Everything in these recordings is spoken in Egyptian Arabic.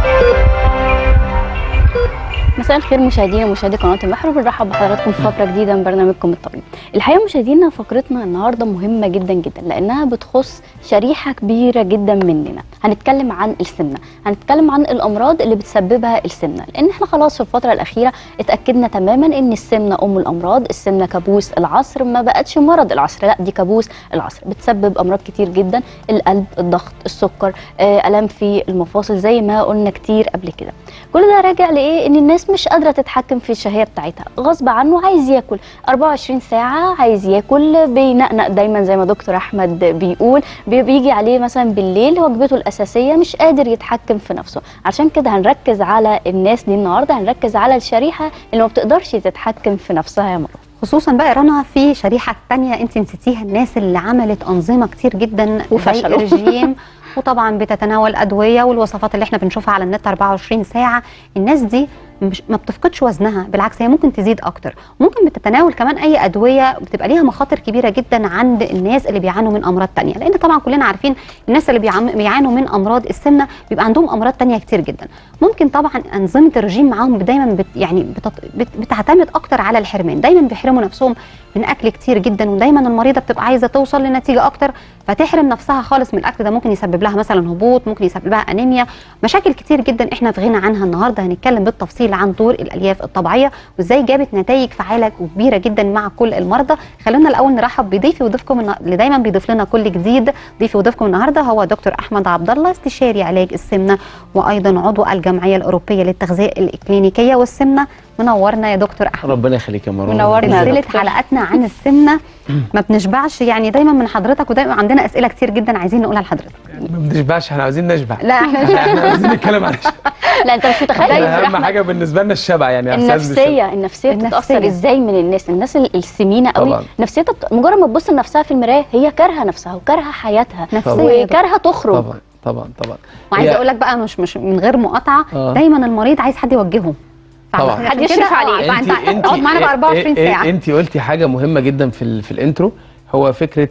مساء الخير مشاهدينا ومشاهدي قناه المحور بنرحب بحضراتكم في فقره جديده من برنامجكم الطبيب. الحقيقه مشاهدينا فقرتنا النهارده مهمه جدا جدا لانها بتخص شريحه كبيره جدا مننا. هنتكلم عن السمنه، هنتكلم عن الامراض اللي بتسببها السمنه، لان احنا خلاص في الفتره الاخيره اتاكدنا تماما ان السمنه ام الامراض، السمنه كابوس العصر ما بقتش مرض العصر، لا دي كابوس العصر، بتسبب امراض كتير جدا، القلب، الضغط، السكر، آه، الام في المفاصل زي ما قلنا كتير قبل كده. كل ده راجع لايه؟ ان الناس مش قادره تتحكم في الشهيه بتاعتها غصب عنه عايز ياكل 24 ساعه عايز ياكل بينقنق دايما زي ما دكتور احمد بيقول بي- بيجي عليه مثلا بالليل وجبته الاساسيه مش قادر يتحكم في نفسه عشان كده هنركز على الناس دي النهارده هنركز على الشريحه اللي ما بتقدرش تتحكم في نفسها يا مروه خصوصا بقى يا رنا في شريحه تانية انت نسيتيها الناس اللي عملت انظمه كتير جدا زي وفشلوا. الرجيم وطبعا بتتناول ادويه والوصفات اللي احنا بنشوفها على النت 24 ساعه الناس دي مش ما بتفقدش وزنها بالعكس هي ممكن تزيد اكتر ممكن بتتناول كمان اي ادويه بتبقى ليها مخاطر كبيره جدا عند الناس اللي بيعانوا من امراض تانية لان طبعا كلنا عارفين الناس اللي بيعم- بيعانوا من امراض السمنه بيبقى عندهم امراض تانية كتير جدا ممكن طبعا انظمه الرجيم معاهم دايما بت يعني بتط... بت... بتعتمد اكتر على الحرمان دايما بيحرموا نفسهم من اكل كتير جدا ودايما المريضه بتبقى عايزه توصل لنتيجه اكتر فتحرم نفسها خالص من الاكل ده ممكن يسبب لها مثلا هبوط ممكن يسبب لها انيميا مشاكل كتير جدا احنا في غنى عنها النهارده هنتكلم بالتفصيل عن دور الالياف الطبيعيه وازاي جابت نتائج فعاله وكبيره جدا مع كل المرضى خلونا الاول نرحب بضيفي وضيفكم النا- اللي دايما بيضيف لنا كل جديد ضيفي وضيفكم النهارده هو دكتور احمد عبد الله استشاري علاج السمنه وايضا عضو الجمعيه الاوروبيه للتغذيه الاكلينيكيه والسمنه منورنا يا دكتور احمد ربنا يخليك يا مروه منورنا يا سلسله دكتور. حلقاتنا عن السمنه ما بنشبعش يعني دايما من حضرتك ودايما عندنا اسئله كتير جدا عايزين نقولها لحضرتك ما بنشبعش احنا عاوزين نشبع لا احنا مش احنا عايزين نتكلم عن الشبع لا انت مش متخيل يا دكتور اهم أحمد، حاجه بالنسبه لنا الشبع يعني إحساس بالشبع. النفسيه النفسيه بتتاثر النفسية. ازاي من الناس الناس ال- السمينه قوي طبعاً. نفسيتها بت- مجرد ما تبص لنفسها في المرايه هي كارهه نفسها وكارهه حياتها نفسية يا دكتور. وكارهه تخرج طبعا طبعا طبعا وعايزه هي- اقول لك بقى مش مش من غير مقاطعه آه. دايما المريض عايز حد يوجهه طبعاً. فعشان حد كده- يشرف آه، عليه. فانت اقعد معانا بقى 24 ساعه انت قلتي حاجه مهمه جدا في ال- في الانترو هو فكره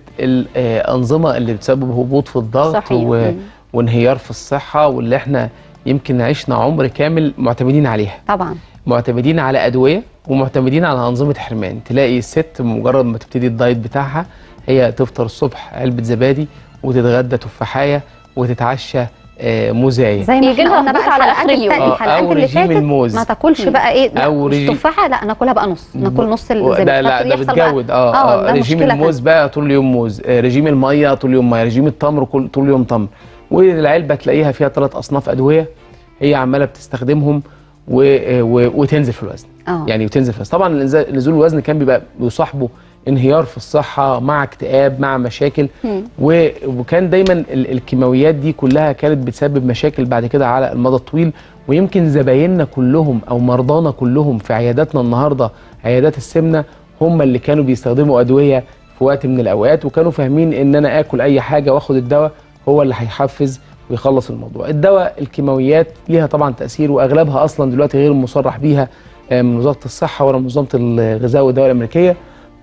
الانظمه اللي بتسبب هبوط في الضغط صحيح. و... مم. وانهيار في الصحه واللي احنا يمكن عشنا عمر كامل معتمدين عليها طبعا معتمدين على ادويه ومعتمدين على انظمه حرمان تلاقي الست مجرد ما تبتدي الدايت بتاعها هي تفطر الصبح علبه زبادي وتتغدى تفاحيه وتتعشى آه، موزايه زي ما يجي احنا لها قلنا هبوط بقى على الحلقات آخر اليوم. التا- آه، الحلقات أو اللي رجيم فاتت الموز. ما تاكلش مم. بقى ايه لا أو مش رجيم- تفاحه لا ناكلها بقى نص ناكل نص الزبادي ده لا ده يحصل بقى- بتجود اه, آه ده رجيم مشكلة الموز بقى طول اليوم موز آه رجيم الميه طول اليوم ميه رجيم التمر كل طول اليوم تمر والعلبه تلاقيها فيها ثلاث اصناف ادويه هي عماله بتستخدمهم و... آه، و... وتنزل في الوزن اه يعني وتنزل في الوزن طبعا الإنزال- نزول الوزن كان بيبقى بيصاحبه انهيار في الصحه مع اكتئاب مع مشاكل مم. و... وكان دايما ال... الكيماويات دي كلها كانت بتسبب مشاكل بعد كده على المدى الطويل ويمكن زبايننا كلهم او مرضانا كلهم في عياداتنا النهارده عيادات السمنه هم اللي كانوا بيستخدموا ادويه في وقت من الاوقات وكانوا فاهمين ان انا اكل اي حاجه واخد الدواء هو اللي هيحفز ويخلص الموضوع الدواء الكيماويات ليها طبعا تاثير واغلبها اصلا دلوقتي غير مصرح بيها آه، من وزاره الصحه ولا منظمه الغذاء والدواء الامريكيه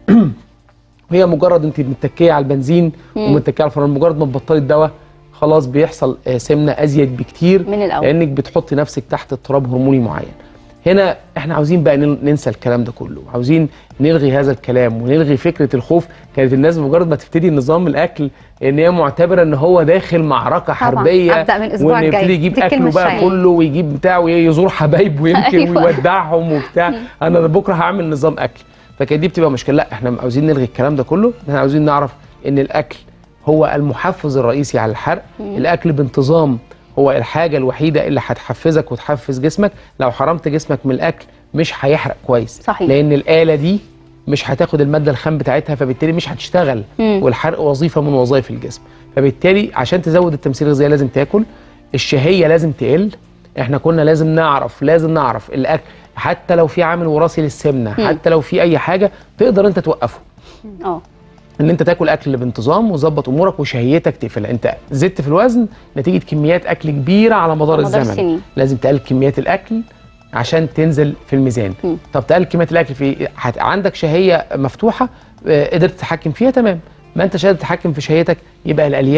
وهي مجرد انت متكيه على البنزين مم. ومتكيه على الفرن مجرد ما تبطلي الدواء خلاص بيحصل آه، سمنه ازيد بكتير من الاول لانك بتحطي نفسك تحت اضطراب هرموني معين هنا احنا عاوزين بقى نن- ننسى الكلام ده كله عاوزين نلغي هذا الكلام ونلغي فكره الخوف كانت الناس مجرد ما تبتدي نظام الاكل ان هي معتبره ان هو داخل معركه حربيه أبدأ من الأسبوع وان الجاي. يبتدي يجيب دي الكلمة اكله بقى الشائعة. كله ويجيب بتاع ويزور حبايبه ويمكن أيوة. ويودعهم وبتاع انا بكره هعمل نظام اكل فكانت دي بتبقى مشكله لا احنا عاوزين نلغي الكلام ده كله احنا عاوزين نعرف ان الاكل هو المحفز الرئيسي على الحرق الاكل بانتظام هو الحاجه الوحيده اللي هتحفزك وتحفز جسمك لو حرمت جسمك من الاكل مش هيحرق كويس صحيح. لان الاله دي مش هتاخد الماده الخام بتاعتها فبالتالي مش هتشتغل مم. والحرق وظيفه من وظائف الجسم فبالتالي عشان تزود التمثيل الغذائي لازم تاكل الشهيه لازم تقل احنا كنا لازم نعرف لازم نعرف الاكل حتى لو في عامل وراثي للسمنه مم. حتى لو في اي حاجه تقدر انت توقفه اه ان انت تاكل اكل بانتظام وظبط امورك وشهيتك تقفلها انت زدت في الوزن نتيجه كميات اكل كبيره على مدار على مدار الزمن السنين. لازم تقلل كميات الاكل عشان تنزل في الميزان مم. طب تقلل كميات الاكل في هت... عندك شهيه مفتوحه آه، قدرت تتحكم فيها تمام ما انتش قادر تتحكم في شهيتك يبقى الالياف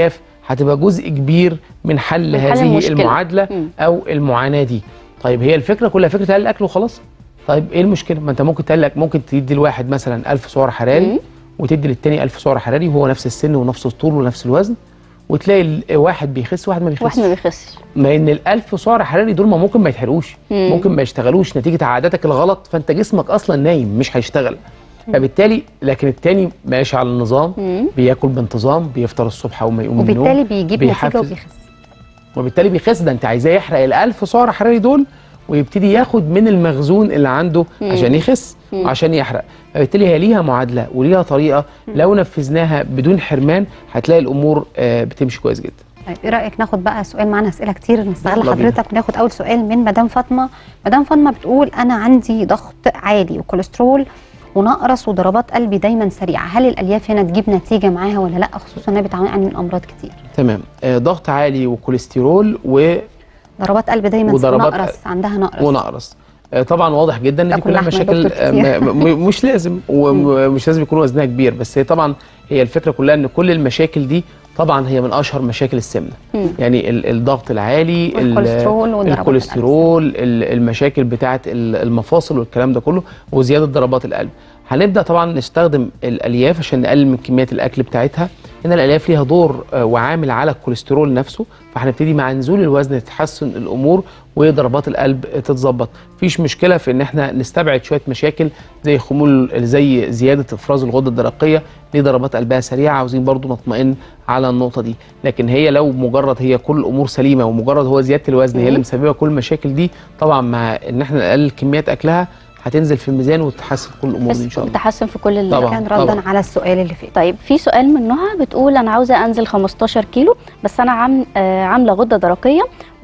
هتبقى جزء كبير من حل من حل هذه المشكلة. المعادله مم. او المعاناه دي طيب هي الفكره كلها فكره تقلل الاكل وخلاص طيب ايه المشكله ما انت ممكن تقلل ممكن تدي لواحد مثلا 1000 سعر حراري مم. وتدي للتاني 1000 سعر حراري وهو نفس السن ونفس الطول ونفس الوزن وتلاقي ال- واحد بيخس وواحد ما بيخسش واحد ما بيخسش ما ان ال1000 سعر حراري دول ما ممكن ما يتحرقوش مم. ممكن ما يشتغلوش نتيجه عاداتك الغلط فانت جسمك اصلا نايم مش هيشتغل فبالتالي لكن التاني ماشي على النظام مم. بياكل بانتظام بيفطر الصبح اول ما يقوم من النوم وبالتالي بيجيب نتيجه بيحفز. وبيخس وبالتالي بيخس ده انت عايزاه يحرق ال1000 سعر حراري دول ويبتدي ياخد من المخزون اللي عنده مم. عشان يخس مم. عشان يحرق فبالتالي هي ليها معادله وليها طريقه لو نفذناها بدون حرمان هتلاقي الامور آه، بتمشي كويس جدا طيب ايه رايك ناخد بقى سؤال معانا اسئله كتير نستغل يلا بينا. حضرتك وناخد اول سؤال من مدام فاطمه مدام فاطمه بتقول انا عندي ضغط عالي وكوليسترول ونقرس وضربات قلبي دايما سريعه هل الالياف هنا تجيب نتيجه معاها ولا لا خصوصا انها بتعاني من امراض كتير تمام آه، ضغط عالي وكوليسترول و ضربات قلب دايما وضربات ونقرس عندها نقرس ونقرس آه، طبعا واضح جدا ان دي تاكل كلها لحمة يا مشاكل دكتور آه، كتير. م- م- مش لازم ومش لازم يكون وزنها كبير بس هي طبعا هي الفكره كلها ان كل المشاكل دي طبعا هي من اشهر مشاكل السمنه مم. يعني ال- الضغط العالي ال- والكوليسترول وضربات الكوليسترول ال- المشاكل بتاعه ال- المفاصل والكلام ده كله وزياده ضربات القلب هنبدا طبعا نستخدم الالياف عشان نقلل من كميات الاكل بتاعتها ان الالياف ليها دور آه، وعامل على الكوليسترول نفسه فهنبتدي مع نزول الوزن تتحسن الامور وضربات القلب تتظبط مفيش مشكله في ان احنا نستبعد شويه مشاكل زي خمول زي زياده افراز الغده الدرقيه ليه ضربات قلبها سريعه عاوزين برضو نطمئن على النقطه دي لكن هي لو مجرد هي كل الامور سليمه ومجرد هو زياده الوزن هي اللي مسببه كل المشاكل دي طبعا مع ان احنا نقلل كميات اكلها هتنزل في الميزان وتتحسن كل الامور دي ان بس شاء الله تحسن في كل ال- طبعاً. كان ردا على السؤال اللي فات طيب في سؤال من نهى بتقول انا عاوزه انزل 15 كيلو بس انا عام آه عامله غده درقيه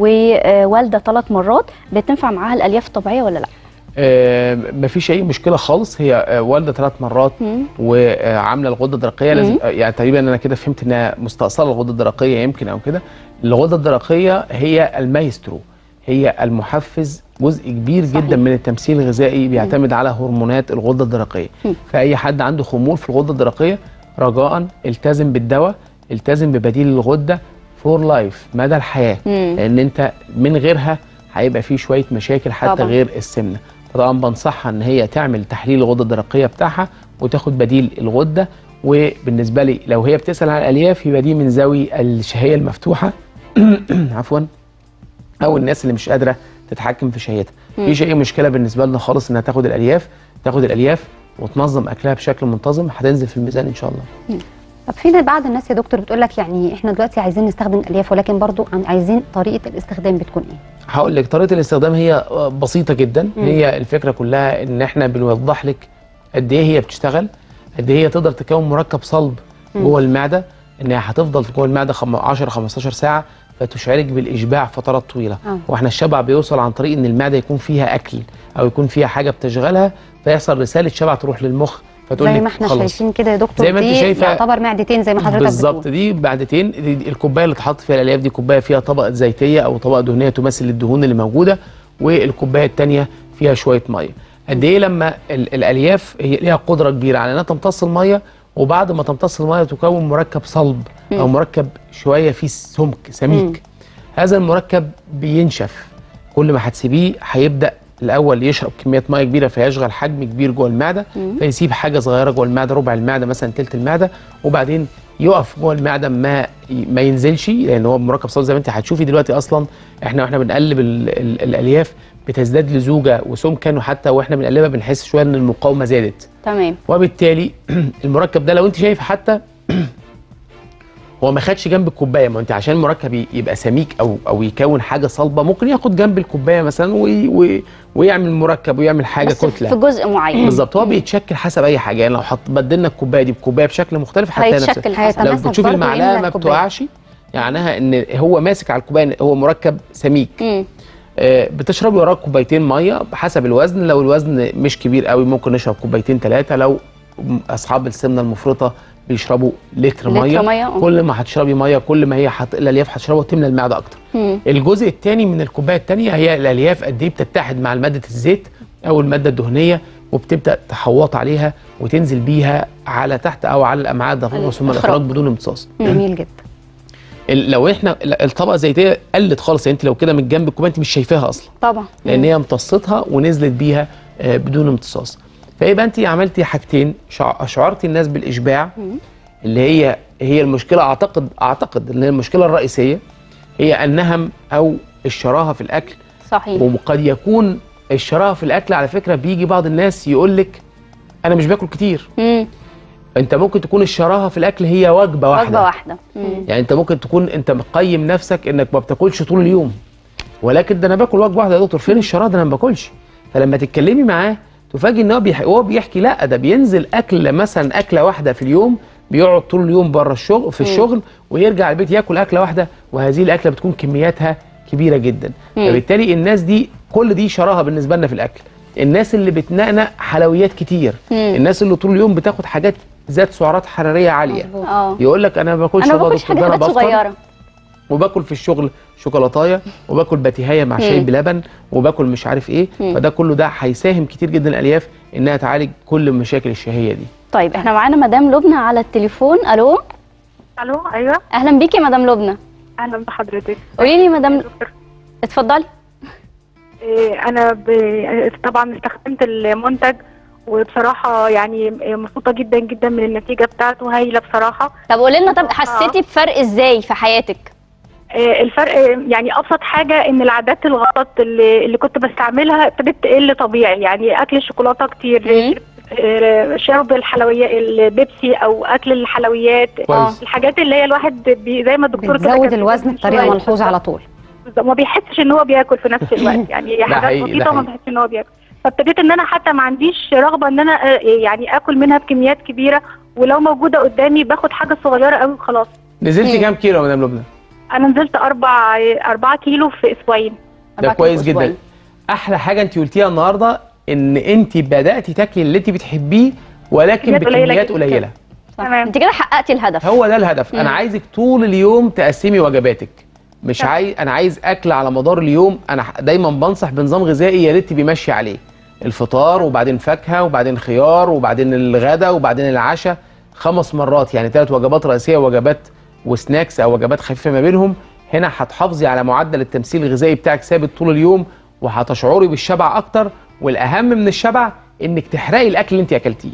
ووالده ثلاث مرات بتنفع معاها الالياف الطبيعيه ولا لا؟ آه مفيش اي مشكله خالص هي آه والده ثلاث مرات مم. وعامله الغده الدرقيه لازم آه، يعني تقريبا انا كده فهمت انها مستأصله الغده الدرقيه يمكن او كده الغده الدرقيه هي المايسترو هي المحفز جزء كبير صحيح. جدا من التمثيل الغذائي بيعتمد على هرمونات الغده الدرقيه مم. فاي حد عنده خمول في الغده الدرقيه رجاء التزم بالدواء التزم ببديل الغده فور لايف مدى الحياه مم. لان انت من غيرها هيبقى فيه شويه مشاكل حتى طبعاً. غير السمنه فطبعا بنصحها ان هي تعمل تحليل الغده الدرقيه بتاعها وتاخد بديل الغده وبالنسبه لي لو هي بتسال عن الالياف يبقى دي من ذوي الشهيه المفتوحه عفوا او الناس اللي مش قادره تتحكم في شهيتها مفيش اي مشكله بالنسبه لنا خالص انها تاخد الالياف تاخد الالياف وتنظم اكلها بشكل منتظم هتنزل في الميزان ان شاء الله طب في بعض الناس يا دكتور بتقول لك يعني احنا دلوقتي عايزين نستخدم الالياف ولكن برضو عن- عايزين طريقه الاستخدام بتكون ايه هقول لك طريقه الاستخدام هي بسيطه جدا مم. هي الفكره كلها ان احنا بنوضح لك قد ايه هي بتشتغل قد ايه هي تقدر تكون مركب صلب جوه المعده ان هي هتفضل جوه المعده خم- 10 15 ساعه فتشعرك بالاشباع فترات طويله آه. واحنا الشبع بيوصل عن طريق ان المعده يكون فيها اكل او يكون فيها حاجه بتشغلها فيحصل رساله شبع تروح للمخ فتقول زي لك ما احنا خلاص. شايفين كده يا دكتور زي ما انت دي شايفة- يعتبر معدتين زي ما حضرتك بالظبط بتقول دي بعدتين دي دي الكوبايه اللي اتحط فيها الالياف دي كوبايه فيها طبقه زيتيه او طبقه دهنيه تمثل الدهون اللي موجوده والكوبايه الثانيه فيها شويه ميه قد ايه لما ال- الالياف هي ليها قدره كبيره على انها تمتص الميه وبعد ما تمتص الميه تكون مركب صلب او مركب شويه فيه سمك سميك هذا المركب بينشف كل ما هتسيبيه هيبدا الاول يشرب كميات ميه كبيره فيشغل حجم كبير جوه المعده فيسيب حاجه صغيره جوه المعده ربع المعده مثلا تلت المعده وبعدين يقف جوه المعده ما ما ينزلش لان هو مركب صلب زي ما انت هتشوفي دلوقتي اصلا احنا واحنا بنقلب ال ال الالياف بتزداد لزوجه وسمكا وحتى واحنا بنقلبها بنحس شويه ان المقاومه زادت تمام وبالتالي المركب ده لو انت شايف حتى هو ما خدش جنب الكوبايه ما انت عشان المركب ي- يبقى سميك او او يكون حاجه صلبه ممكن ياخد جنب الكوبايه مثلا وي وي ويعمل مركب ويعمل حاجه بس كتله في جزء معين بالظبط هو بيتشكل حسب اي حاجه يعني لو حط بدلنا الكوبايه دي بكوبايه بشكل مختلف هتلاقي نفس هيتشكل حسب. لو هيتماسك بتشوف برضه المعلقه يملى ما الكوباية. بتقعش معناها ان هو ماسك على الكوبايه هو مركب سميك مم. آه، بتشربي وراه كوبايتين ميه بحسب الوزن لو الوزن مش كبير قوي ممكن نشرب كوبايتين ثلاثه لو اصحاب السمنه المفرطه بيشربوا لتر لتر ميه مية، آه. كل ما هتشربي ميه كل ما هي حط... الالياف هتشربها وتملى المعده اكتر مم. الجزء الثاني من الكوبايه الثانيه هي الالياف قد ايه بتتحد مع ماده الزيت او الماده الدهنيه وبتبدا تحوط عليها وتنزل بيها على تحت او على الامعاء الدقيقه ثم الإخراج. الاخراج بدون امتصاص جميل جدا ال- لو احنا ال- الطبقه زي دي قلت خالص يعني انت لو كده من جنب الكوبايه انت مش شايفاها اصلا طبعا لان هي امتصتها ونزلت بيها آه، بدون امتصاص فيبقى انت عملتي حاجتين شع- اشعرتي الناس بالاشباع اللي هي هي المشكله اعتقد اعتقد ان هي المشكله الرئيسيه هي النهم او الشراهه في الاكل صحيح وقد يكون الشراهه في الاكل على فكره بيجي بعض الناس يقول لك انا مش باكل كتير مم. انت ممكن تكون الشراهه في الاكل هي وجبه واحده وجبه واحده مم. يعني انت ممكن تكون انت مقيم نفسك انك ما بتاكلش طول اليوم ولكن ده انا باكل وجبه واحده يا دكتور فين الشراهه ده انا ما باكلش فلما تتكلمي معاه تفاجئ ان هو بيحكي هو بيحكي لا ده بينزل اكل مثلا اكله واحده في اليوم بيقعد طول اليوم بره الشغل في الشغل ويرجع البيت ياكل اكله واحده وهذه الاكله بتكون كمياتها كبيره جدا مم. فبالتالي الناس دي كل دي شراهه بالنسبه لنا في الاكل الناس اللي بتنقنق حلويات كتير مم. الناس اللي طول اليوم بتاخد حاجات ذات سعرات حراريه عاليه مظبوط. اه يقول لك انا ما باكلش انا ما والله يا باكلش دكتور، ده حاجات انا بفطر صغيره وباكل في الشغل شوكولاتايه وباكل باتيهايه مع شاي مم. بلبن وباكل مش عارف ايه مم. فده كله ده هيساهم كتير جدا الالياف انها تعالج كل مشاكل الشهيه دي طيب احنا معانا مدام لبنى على التليفون الو الو ايوه اهلا بيكي يا مدام لبنى اهلا بحضرتك قولي لي مدام دكتور اتفضلي إيه، انا ب... طبعا استخدمت المنتج وبصراحه يعني مبسوطه جدا جدا من النتيجه بتاعته هايله بصراحه طب قولي لنا طب حسيتي بفرق ازاي في حياتك إيه، الفرق يعني ابسط حاجه ان العادات الغلط اللي, اللي كنت بستعملها ابتدت تقل طبيعي يعني اكل الشوكولاته كتير مم. إيه، شرب الحلويات البيبسي او اكل الحلويات كويس. الحاجات اللي الى الواحد بي زي ما الدكتور كده بتزود كان بيقول الوزن من بطريقه شوية. ملحوظه على طول بالظبط، ما بيحسش ان هو بياكل في نفس الوقت يعني هي ده حاجات حقيقي، ده بسيطه وما حقيقي. بيحسش ان هو بياكل فابتديت ان انا حتى ما عنديش رغبه ان انا آه، يعني اكل منها بكميات كبيره ولو موجوده قدامي باخد حاجه صغيره قوي وخلاص نزلتي مم. كام كيلو يا مدام لبنى انا نزلت اربع أربعة كيلو في اسبوعين ده أربعة كويس كيلو جدا أسبوعين. احلى حاجه انت قلتيها النهارده ان انت بداتي تاكلي اللي انت بتحبيه ولكن بكميات قليلة بكميات جداً. قليله صح. تمام. انت كده حققتي الهدف هو ده الهدف انا مم. عايزك طول اليوم تقسمي وجباتك مش تمام. عايز انا عايز اكل على مدار اليوم انا ح- دايما بنصح بنظام غذائي يا ريت بيمشي عليه الفطار وبعدين فاكهه وبعدين خيار وبعدين الغداء وبعدين العشاء خمس مرات يعني ثلاث وجبات رئيسيه ووجبات وسناكس او وجبات خفيفه ما بينهم هنا هتحافظي على معدل التمثيل الغذائي بتاعك ثابت طول اليوم وهتشعري بالشبع اكتر والاهم من الشبع انك تحرقي الاكل اللي انت اكلتيه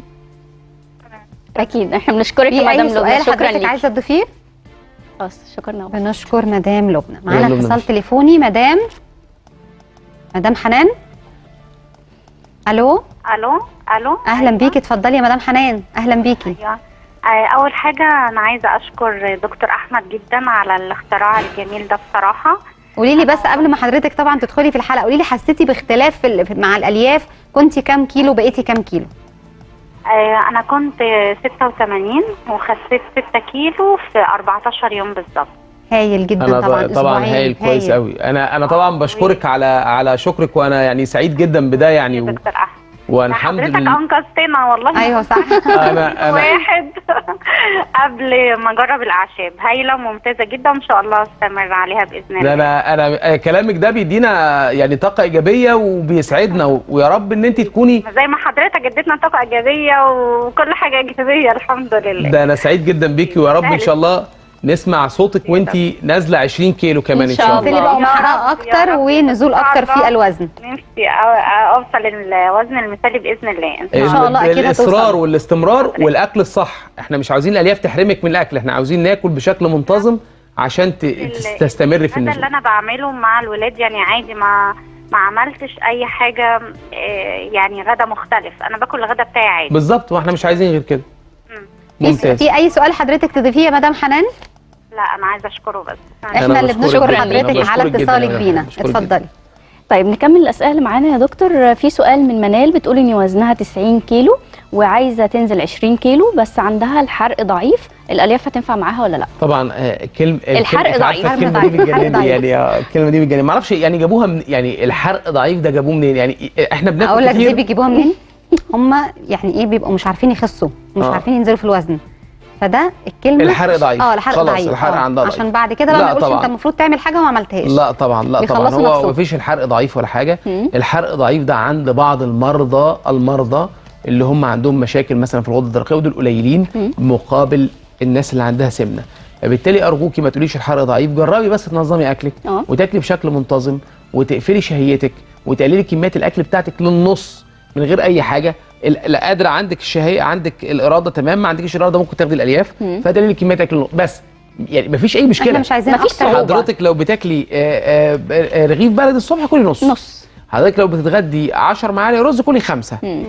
اكيد احنا بنشكرك في يا مدام اي لبنى سؤال شكرا حضرتك ليكي عايزه تضيفيه خلاص شكرا بنشكر مدام لبنى مدام معانا لبنى اتصال ماشي. تليفوني مدام مدام حنان الو الو الو اهلا بيكي اتفضلي يا مدام حنان اهلا بيكي ايوه آه، اول حاجه انا عايزه اشكر دكتور احمد جدا على الاختراع الجميل ده بصراحه قولي لي بس قبل ما حضرتك طبعا تدخلي في الحلقه قولي لي حسيتي باختلاف في ال- في- مع الالياف كنتي كام كيلو بقيتي كام كيلو آه، انا كنت 86 وخسيت 6 كيلو في 14 يوم بالظبط هايل جدا انا طبعا طبعا, طبعا أسبوعين. هايل كويس قوي انا انا طبعا بشكرك على على شكرك وانا يعني سعيد جدا بده يعني و- دكتور احمد والحمد حضرتك لله انقذتنا والله ايوه صح انا انا واحد قبل ما اجرب الاعشاب هايله وممتازه جدا وان شاء الله استمر عليها باذن ده الله انا انا كلامك ده بيدينا يعني طاقه ايجابيه وبيسعدنا و- ويا رب ان انت تكوني زي ما حضرتك اديتنا طاقه ايجابيه وكل حاجه ايجابيه الحمد لله ده انا سعيد جدا بيكي ويا رب ان شاء الله نسمع صوتك وانت نازله 20 كيلو كمان ان إن شاء شاء الله. الله تبقى يا محققه رب، يا اكتر رب. ونزول اكتر في الله. الوزن نفسي أ- اوصل الوزن المثالي باذن الله إن شاء الله أكيد الاصرار هتوصل. والاستمرار والاكل الصح احنا مش عاوزين الالياف تحرمك من الاكل احنا عاوزين ناكل بشكل منتظم عشان ت- ال- تستمر في هذا اللي النزول انا بعمله مع الولاد يعني عادي ما ما عملتش اي حاجه آه، يعني غدا مختلف انا باكل الغدا بتاعي عادي بالظبط واحنا مش عايزين غير كده مم. في ممتاز في اي سؤال حضرتك تضيفيه يا مدام حنان لا انا عايزه اشكره بس احنا اللي بشكرك بنشكر جداً، أنا حضرتك بشكرك على جداً اتصالك يا بينا بشكرك جداً. اتفضلي طيب نكمل الاسئله اللي معانا يا دكتور في سؤال من منال بتقول ان وزنها 90 كيلو وعايزه تنزل 20 كيلو بس عندها الحرق ضعيف الالياف هتنفع معاها ولا لا طبعا آه، كلم الحرق الكلمة- ضعيف. عارفة الكلمه الحرق دي ضعيف. بتجنني الحرق يعني آه، الكلمه دي بتجنني ما اعرفش يعني جابوها من يعني الحرق ضعيف ده جابوه منين يعني احنا بناكل اقول لك دي كتير بيجيبوها منين هم يعني ايه بيبقوا مش عارفين يخسوا مش آه. عارفين ينزلوا في الوزن فده الكلمه الحرق ضعيف. اه الحرق خلاص، ضعيف الحرق آه. عندها ضعيف. عشان بعد كده بقى لا ما يقولش طبعاً. انت المفروض تعمل حاجه وما عملتهاش لا طبعا لا طبعا بيخلصوا هو نفسهم. مفيش الحرق ضعيف ولا حاجه مم. الحرق ضعيف ده عند بعض المرضى المرضى اللي هم عندهم مشاكل مثلا في الغده الدرقيه ودول قليلين مم. مقابل الناس اللي عندها سمنه فبالتالي ارجوكي ما تقوليش الحرق ضعيف جربي بس تنظمي اكلك اه وتاكلي بشكل منتظم وتقفلي شهيتك وتقللي كميات الاكل بتاعتك للنص من غير اي حاجه ال- لا قادره عندك الشهيه عندك الاراده تمام ما عندكيش اراده ممكن تاخدي الالياف مم. فتقللي كميات اكل للنص. بس يعني مفيش اي مشكله احنا مش عايزين مفيش اكتر صعوبة. حضرتك لو بتاكلي آه، آه، آه، رغيف بلد الصبح كلي نص نص حضرتك لو بتتغدي 10 معالق رز كلي خمسه مم.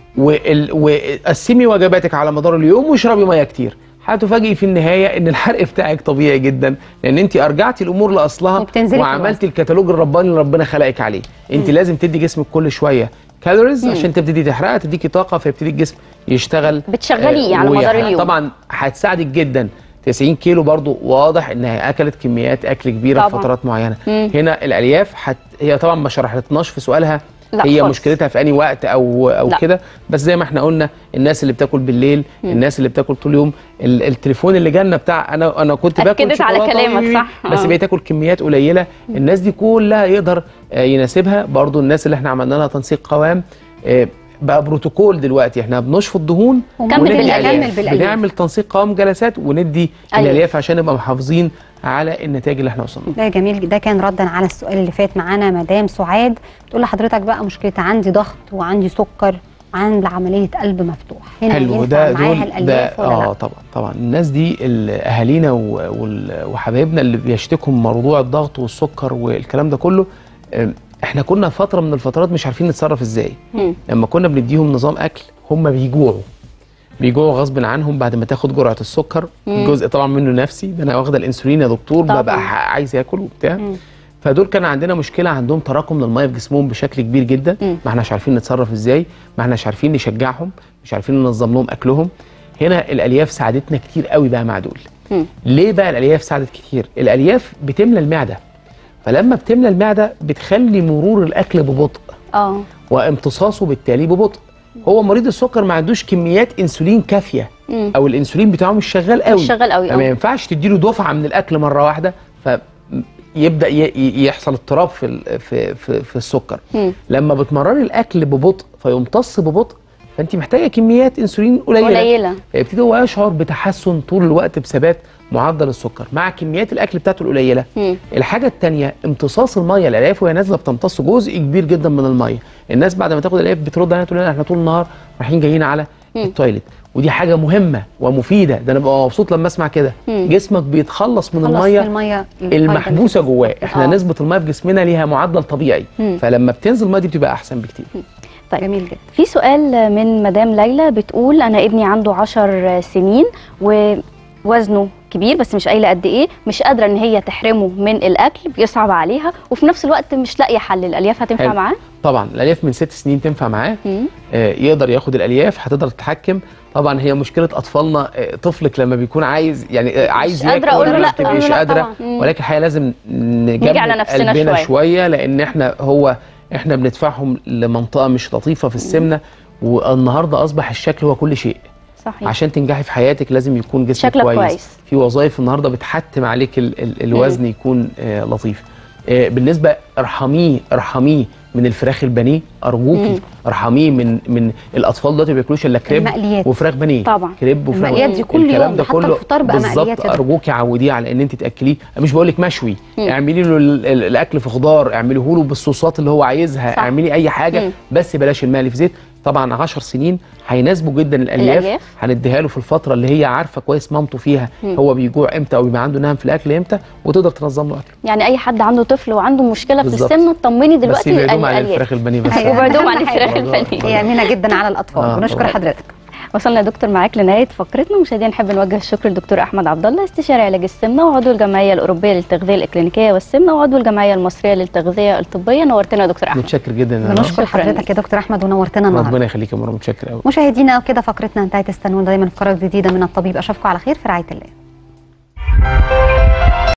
وال- وقسمي وجباتك على مدار اليوم واشربي ميه كتير هتفاجئي في النهايه ان الحرق بتاعك طبيعي جدا لان انت ارجعتي الامور لاصلها وبتنزلي في وعملتي الكتالوج الرباني اللي ربنا خلقك عليه انت لازم تدي جسمك كل شويه كالوريز عشان تبتدي تحرقها تديكي طاقه فيبتدي الجسم يشتغل بتشغليه آه، على مدار ويحرق. اليوم. طبعا هتساعدك جدا 90 كيلو برضو واضح انها اكلت كميات اكل كبيره في طبعاً. فترات معينه مم. هنا الالياف حت... هي طبعا ما شرحتناش في سؤالها لا هي خالص. مشكلتها في انهي وقت او او لا. كده بس زي ما احنا قلنا الناس اللي بتاكل بالليل الناس اللي بتاكل طول اليوم ال- التليفون اللي جالنا بتاع انا انا كنت باكل أكدت على شوكولاتة كلامك، وي- صح. بس آه. بقيت اكل كميات قليله الناس دي كلها يقدر آه، يناسبها برضو الناس اللي احنا عملنا لها تنسيق قوام آه، بقى بروتوكول دلوقتي احنا بنشفط دهون كمل وندي بالألياف. ألياف. كمل بالألياف. بنعمل تنسيق قوام جلسات وندي ألياف. الالياف عشان نبقى محافظين على النتائج اللي احنا وصلنا ده جميل ده كان ردا على السؤال اللي فات معانا مدام سعاد بتقول لحضرتك بقى مشكلتي عندي ضغط وعندي سكر وعندي عمليه قلب مفتوح هنا حلو ينفع ده معاها دول ده الالياف ولا اه لا طبعا طبعا الناس دي ال- اهالينا و- وال- وحبايبنا اللي بيشتكوا من موضوع الضغط والسكر والكلام ده كله آم، احنا كنا فتره من الفترات مش عارفين نتصرف ازاي مم. لما كنا بنديهم نظام اكل هم بيجوعوا بيجوعوا غصب عنهم بعد ما تاخد جرعه السكر مم. جزء طبعا منه نفسي ده انا واخده الانسولين يا دكتور طبعاً. ببقى ح- عايز اكل وبتاع مم. فدول كان عندنا مشكله عندهم تراكم للميه في جسمهم بشكل كبير جدا مم. ما احناش عارفين نتصرف ازاي ما احناش عارفين نشجعهم مش عارفين ننظم لهم اكلهم هنا الالياف ساعدتنا كتير قوي بقى مع دول مم. ليه بقى الالياف ساعدت كتير الالياف بتملى المعده فلما بتملى المعده بتخلي مرور الاكل ببطء اه وامتصاصه بالتالي ببطء هو مريض السكر ما عندوش كميات انسولين كافيه مم. او الانسولين بتاعه مش شغال قوي مش شغال قوي فما اه ينفعش تديله دفعه من الاكل مره واحده فيبدا ي- ي- يحصل اضطراب في ال- في في, في السكر مم. لما بتمرري الاكل ببطء فيمتص ببطء فانت محتاجه كميات انسولين قليله قليله فيبتدي هو يشعر بتحسن طول الوقت بثبات معدل السكر مع كميات الاكل بتاعته القليله مم. الحاجه الثانيه امتصاص الميه الالياف وهي نازله بتمتص جزء كبير جدا من الميه الناس بعد ما تاخد الالياف بترد علينا تقول لنا احنا طول النهار رايحين جايين على مم. التويليت ودي حاجه مهمه ومفيده ده انا ببقى مبسوط لما اسمع كده مم. جسمك بيتخلص من خلص الميه الميه المحبوسه جواه احنا آه. نسبه الميه في جسمنا ليها معدل طبيعي مم. فلما بتنزل الميه دي بتبقى احسن بكتير طيب جميل جدا في سؤال من مدام ليلى بتقول انا ابني عنده عشر سنين ووزنه كبير بس مش قايله قد ايه مش قادره ان هي تحرمه من الاكل بيصعب عليها وفي نفس الوقت مش لاقيه حل الالياف هتنفع حلو. معاه طبعا الالياف من ست سنين تنفع معاه مم. آه، يقدر ياخد الالياف هتقدر تتحكم طبعا هي مشكله اطفالنا آه، طفلك لما بيكون عايز يعني آه، عايز قادرة ياكل أقول له ما لا، بتبقيش أقول له لا قادره طبعاً. مم. ولكن الحقيقه لازم نجمد على نفسنا قلبنا شوية. شويه لان احنا هو احنا بندفعهم لمنطقه مش لطيفه في السمنه والنهارده اصبح الشكل هو كل شيء صحيح عشان تنجحي في حياتك لازم يكون جسمك شكلك كويس. كويس. في وظائف النهارده بتحتم عليك ال ال الوزن يكون آه لطيف آه بالنسبه ارحميه ارحميه من الفراخ البانيه ارجوكي مم. ارحميه من من الاطفال دلوقتي ما بياكلوش الا كريب المقليات. وفراخ بانيه طبعا. كريب وفراخ المقليات دي كل الكلام يوم، ده حتى كله الفطار بقى بالظبط مقليات يا دكتور. ارجوكي عوديه على ان انت تاكليه أنا مش بقول لك مشوي مم. اعملي له ال- ال- الاكل في خضار اعمليه له بالصوصات اللي هو عايزها صح. اعملي اي حاجه مم. بس بلاش المقلي في زيت طبعا 10 سنين هيناسبه جدا الالياف, الألياف. هنديها له في الفتره اللي هي عارفه كويس مامته فيها مم. هو بيجوع امتى او بيبقى عنده نهم في الاكل امتى وتقدر تنظم له اكله يعني اي حد عنده طفل وعنده مشكله في بالظبط. السمنه اطمني بس دلوقتي يبعدوهم عن الألياف. الفراخ البانيه بس أيوة. وبعدهم عن أهم حاجة. الفراخ والله. البانيه هي امنه جدا على الاطفال آه، بنشكر طبعاً. حضرتك وصلنا يا دكتور معاك لنهايه فقرتنا مشاهدينا نحب نوجه الشكر للدكتور احمد عبد الله استشاري علاج السمنه وعضو الجمعيه الاوروبيه للتغذيه الاكلينيكيه والسمنه وعضو الجمعيه المصريه للتغذيه الطبيه نورتنا يا دكتور احمد متشكر جدا يا بنشكر شكراً حضرتك يا دكتور احمد ونورتنا رب. النهارده ربنا يخليك يا مروه متشكر قوي مشاهدينا كده فقرتنا انتهت استنونا دايما في فقرات جديده من الطبيب اشوفكم على خير في رعايه الله